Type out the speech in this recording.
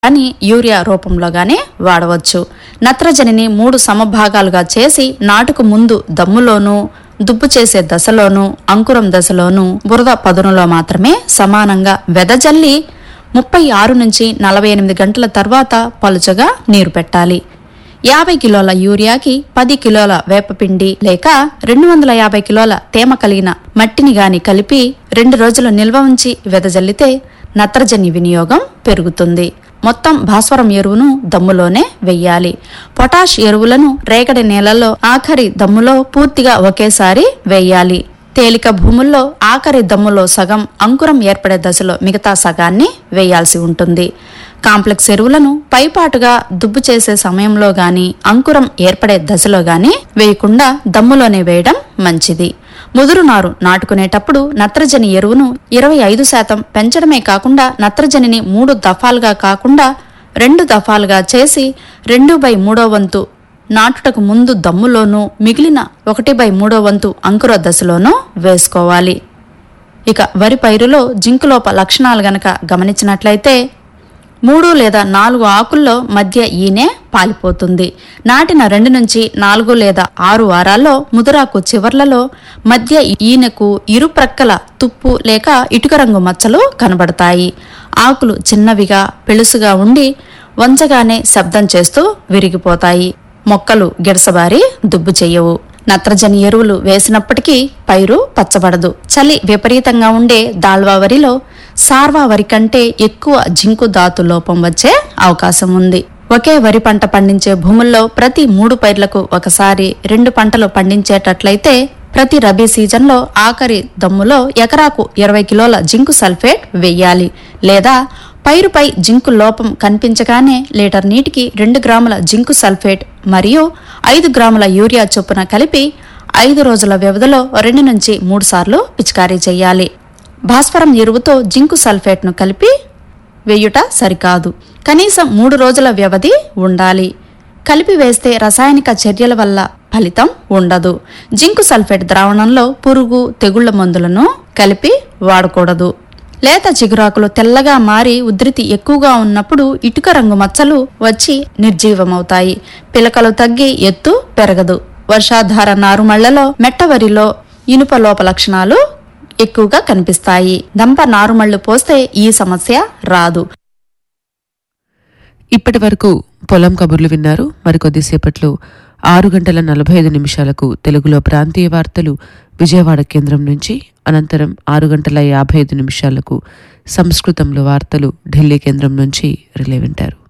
కానీ యూరియా రూపంలో గాని వాడవచ్చు నత్రజనిని మూడు సమభాగాలుగా చేసి నాటుకు ముందు దమ్ములోనూ దుబ్బు చేసే దశలోనూ అంకురం దశలోనూ బురద పదునులో మాత్రమే సమానంగా వెదజల్లి ముప్పై ఆరు నుంచి నలభై ఎనిమిది గంటల తర్వాత పలుచగా నీరు పెట్టాలి యాభై కిలోల యూరియాకి పది కిలోల వేపపిండి లేక రెండు వందల యాభై కిలోల తేమ కలిగిన మట్టిని గాని కలిపి రెండు రోజులు నిల్వ ఉంచి వెదజల్లితే నత్రజని వినియోగం పెరుగుతుంది మొత్తం భాస్వరం ఎరువును దమ్ములోనే వెయ్యాలి పొటాష్ ఎరువులను రేగడి నేలల్లో ఆఖరి దమ్ములో పూర్తిగా ఒకేసారి వేయాలి తేలిక భూముల్లో ఆఖరి దమ్ములో సగం అంకురం ఏర్పడే దశలో మిగతా సగాన్ని వేయాల్సి ఉంటుంది కాంప్లెక్స్ ఎరువులను పైపాటుగా దుబ్బు చేసే సమయంలో గాని అంకురం ఏర్పడే దశలో గాని వేయకుండా దమ్ములోనే వేయడం మంచిది ముదురు నారు నాటుకునేటప్పుడు నత్రజని ఎరువును ఇరవై ఐదు శాతం పెంచడమే కాకుండా నత్రజనిని మూడు దఫాలుగా కాకుండా రెండు దఫాలుగా చేసి రెండు బై మూడో వంతు నాటుటకు ముందు దమ్ములోనూ మిగిలిన ఒకటి బై మూడో వంతు అంకుర దశలోనూ వేసుకోవాలి ఇక వరి పైరులో జింకులోప లక్షణాలు గనక గమనించినట్లయితే మూడు లేదా నాలుగు ఆకుల్లో మధ్య ఈనె పాలిపోతుంది నాటిన రెండు నుంచి నాలుగు లేదా ఆరు వారాల్లో ముదురాకు చివర్లలో మధ్య ఈనెకు ఇరు ప్రక్కల తుప్పు లేక ఇటుక రంగు మచ్చలు కనబడతాయి ఆకులు చిన్నవిగా పెళుసుగా ఉండి వంచగానే శబ్దం చేస్తూ విరిగిపోతాయి మొక్కలు గిడసబారి దుబ్బు చెయ్యవు నత్రజని ఎరువులు వేసినప్పటికీ పైరు పచ్చబడదు చలి విపరీతంగా ఉండే దాల్వా వరిలో సార్వా వరి కంటే ఎక్కువ జింకు ధాతు లోపం వచ్చే అవకాశం ఉంది ఒకే వరి పంట పండించే భూముల్లో ప్రతి మూడు పైర్లకు ఒకసారి రెండు పంటలు పండించేటట్లయితే ప్రతి రబీ సీజన్లో ఆఖరి దమ్ములో ఎకరాకు ఇరవై కిలోల జింకు సల్ఫేట్ వెయ్యాలి లేదా పైరుపై జింకు లోపం కనిపించగానే లీటర్ నీటికి రెండు గ్రాముల జింకు సల్ఫేట్ మరియు ఐదు గ్రాముల యూరియా చొప్పున కలిపి ఐదు రోజుల వ్యవధిలో రెండు నుంచి మూడు సార్లు పిచికారీ చేయాలి భాస్వరం ఎరువుతో జింకు సల్ఫేట్ను కలిపి వేయుట సరికాదు కనీసం మూడు రోజుల వ్యవధి ఉండాలి కలిపి వేస్తే రసాయనిక చర్యల వల్ల ఫలితం ఉండదు జింకు సల్ఫేట్ ద్రావణంలో పురుగు తెగుళ్ల మందులను కలిపి వాడకూడదు లేత చిగురాకులు తెల్లగా మారి ఉధృతి ఎక్కువగా ఉన్నప్పుడు ఇటుక రంగు మచ్చలు వచ్చి నిర్జీవమవుతాయి పిలకలు తగ్గి ఎత్తు పెరగదు వర్షాధార నారుమళ్లలో మెట్టవరిలో ఇనుప లోప లక్షణాలు ఎక్కువగా కనిపిస్తాయి దంప నారుమళ్లు పోస్తే ఈ సమస్య రాదు ఇప్పటి వరకు పొలం కబుర్లు విన్నారు మరికొద్దిసేపట్లో ఆరు గంటల నలభై ఐదు నిమిషాలకు తెలుగులో ప్రాంతీయ వార్తలు విజయవాడ కేంద్రం నుంచి అనంతరం ఆరు గంటల యాభై ఐదు నిమిషాలకు సంస్కృతంలో వార్తలు ఢిల్లీ కేంద్రం నుంచి రిలే వింటారు